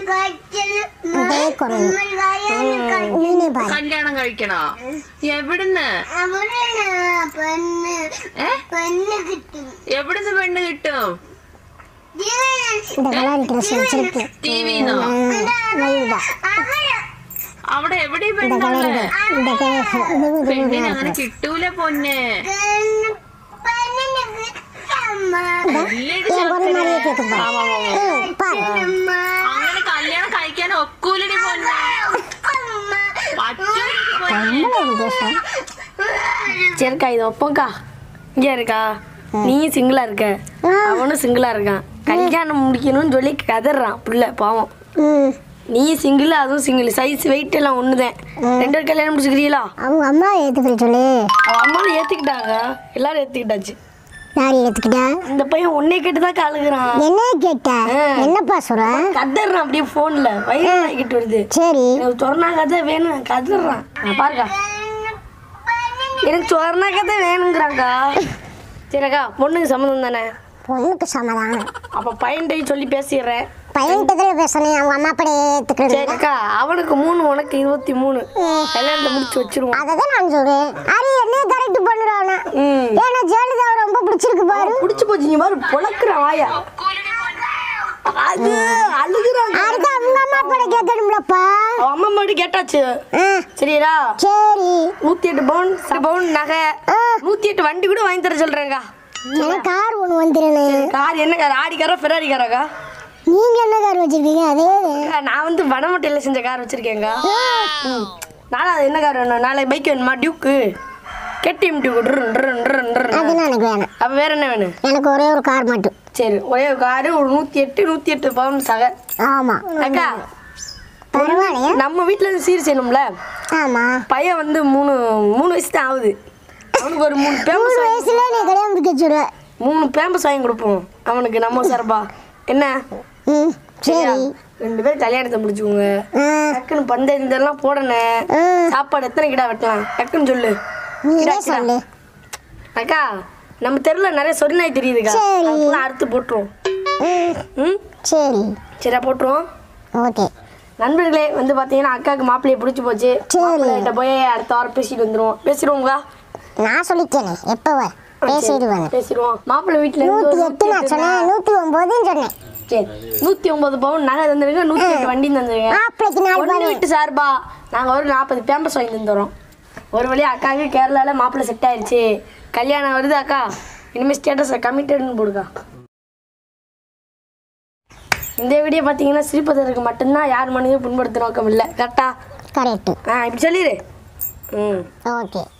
അതേ കുറവ് നീ പറ കല്യാണം കഴിക്കണോ എവിടുന്ന് ഏ എവിടുന്ന് പെണ്ണ് കിട്ടും இந்த கலர் ட்ரெஸ் வச்சிருக்கு ടിവിന്നോ வயுதா അവിടെ എവിടെ இந்த പെണ്ണുള്ളത് கலர் இந்த கலர் இது இது പെണ്ണിന് അങ്ങനെ കിട്ടൂല പൊന്നെ ഇല്ലേടി என் குரல் மாதிரியே கேட்கும் பாரு ആമാ, ആമാ. ம், பாரு അങ്ങനെ കല്യാണം കഴിക്കാൻ ഒക്കൂലടി പൊന്നെ പറ്റൂലടി പൊന്നെ. நம்மள ஒரு பேசும் சரிக்கா இது ஒப்போக்கா இங்கே இருக்கா நீயும் சிங்கிளா இருக்க அவனும் சிங்கிளா இருக்கான் கல்யாணம் முடிக்கணும்னு சொல்லி கதறான் புள்ள பாவம் ம் நீ சிங்கிள் அதுவும் சிங்கிள் சைஸ் வெயிட் எல்லாம் ஒண்ணுதான் ரெண்டு பேரும் கல்யாணம் முடிச்சுக்கிறீங்களா அவங்க அம்மா ஏற்றுக்கிற சொல்லு அவன் அம்மாவும் ஏத்துக்கிட்டாங்க எல்லாரும் ஏத்துக்கிட்டாச்சு யார் ஏற்றுக்கிட்டா இந்த பையன் உன்னை கேட்டு தான் கழுகுறான் என்ன கேட்ட என்னப்பா சொல்ற கதறான் அப்படியே போன்ல வயிறு ஆகிட்டு வருது சரி எனக்கு சொன்னா கதை வேணும் கதறான் நான் பாருக்கா எனக்கு சொன்னா கதை வேணுங்கிறாங்கக்கா சரிக்கா பொண்ணுக்கு சம்மந்தம் தானே பொண்ணுக்கு சமாதானம் அப்ப பையன்கிட்டையும் சொல்லி பேசிடுறேன் பையன்கிட்ட தான் பேசணும் அவங்க அம்மா அப்படி ஏற்றுக்கிறது சரிக்கா அவனுக்கு மூணு உனக்கு இருபத்தி மூணு கல்யாணத்தை முடிச்சு வச்சிருவோம் அதை தான் நான் சொல்றேன் அரி என்ன கரெக்ட் பண்ணுறான் ம் ஏன்னா ஜெயலலிதா ரொம்ப பிடிச்சிருக்கு பாரு புடிச்சு போச்சு இங்க பாரு பொழக்குறான் வாயா அது அழுகுறாங்க அதுக்கு அவங்க அம்மா அப்பட கேட்கணும்லப்பா அவன் அம்மா மட்டும் கேட்டாச்சு ஆ, சரியா சரி நூத்தி எட்டு பவுன் பவுன் நகை ஆ, நூத்தி எட்டு வண்டி கூட வாங்கி தர சொல்றேங்க எனக்கு கார் ஒன்று வந்துடுறேன் கார் என்ன கார் ஆடி காரா ஃபெராரி காராக்கா நீங்க என்ன கார் வச்சிருக்கீங்க அதே அக்கா, நான் வந்து வடமட்டையில செஞ்ச கார் வச்சிருக்கேங்க நானும் அது என்ன கார் வேணும் நாளை பைக் வேணுமா டியூக்கு கெட்டிஎம் டியூக்கு அதுதான் எனக்கு வேணும் அப்ப வேற என்ன வேணும் எனக்கு ஒரே ஒரு கார் மட்டும் சரி ஒரே ஒரு காரு ஒரு நூத்தி எட்டு நூத்தி எட்டு பவுன் சகை ஆமா அக்கா பரவாயில்லையா நம்ம வீட்ல இருந்து சீர் செய்யணும்ல ஆமா பையன் வந்து மூணு மூணு வயசு தான் ஆகுது அவனுக்கு ஒரு மூணு மூணு பேம்பஸ் வயசுல நீ கல்யாணம் முடிக்க சொல்ற மூணு பேம்பஸ் வாங்கி கொடுப்போம் அவனுக்கு நம்ம சார்பா என்ன ம் சரியா? சரி ரெண்டு பேரும் கல்யாணத்தை முடிச்சுக்கோங்க ஆ, டக்குன்னு பந்தயம் இதெல்லாம் போடணும் ஆ, சாப்பாடு எத்தனை கிடா வெட்டலாம் டக்குன்னு சொல்லு நீயே சொல்லு அக்கா நம்ம தெருவில் நிறைய சொறி நாய் தெரியுதுக்கா சரி. அதெல்லாம் அறுத்து போட்டுருவோம் ம் ம் சரி சரியா போட்டுருவோம் ஓகே நண்பர்களே வந்து பார்த்தீங்கன்னா அக்காவுக்கு மாப்பிள்ளையை பிடிச்சி போச்சு சரி. மாப்பிள்ளைகிட்ட போய் அடுத்த வாரம் பேசிட்டு வந்துருவோம் பேசிடுவோங்களா நான் சொல்லிட்டேனே எப்போ வா பேசிடுவேன் பேசிடுவோம் மாப்பிள்ளை வீட்டில் இருந்து நூற்றி ஒரு எட்டு நான் சொன்னேன் நூற்றி ஒம்போதுன்னு சொன்னேன் சரி நூற்றி ஒன்பது பவுன் நகை தந்துருங்க நூற்றி எட்டு வண்டி தந்துருங்க மாப்பிளைக்கு நாலு ஒன்று பாரு வீட்டு சார்பா நாங்கள் ஒரு நாற்பது பேம்பஸ் வாங்கி தந்துடுறோம் ஒரு வழியாக அக்காவுக்கு கேரளாவில் மாப்பிள்ளை செட் ஆயிடுச்சு கல்யாணம் வருது அக்கா இனிமேல் ஸ்டேட்டஸை கமிட்டட்னு போடுக்கா இந்த வீடியோ பார்த்தீங்கன்னா சிரிப்பதற்கு மட்டும்தான் யார் மனதையும் புண்படுத்த நோக்கம் இல்லை கரெக்டா கரெக்டு ஆ இப்படி சொல்லிடு ம் ஓகே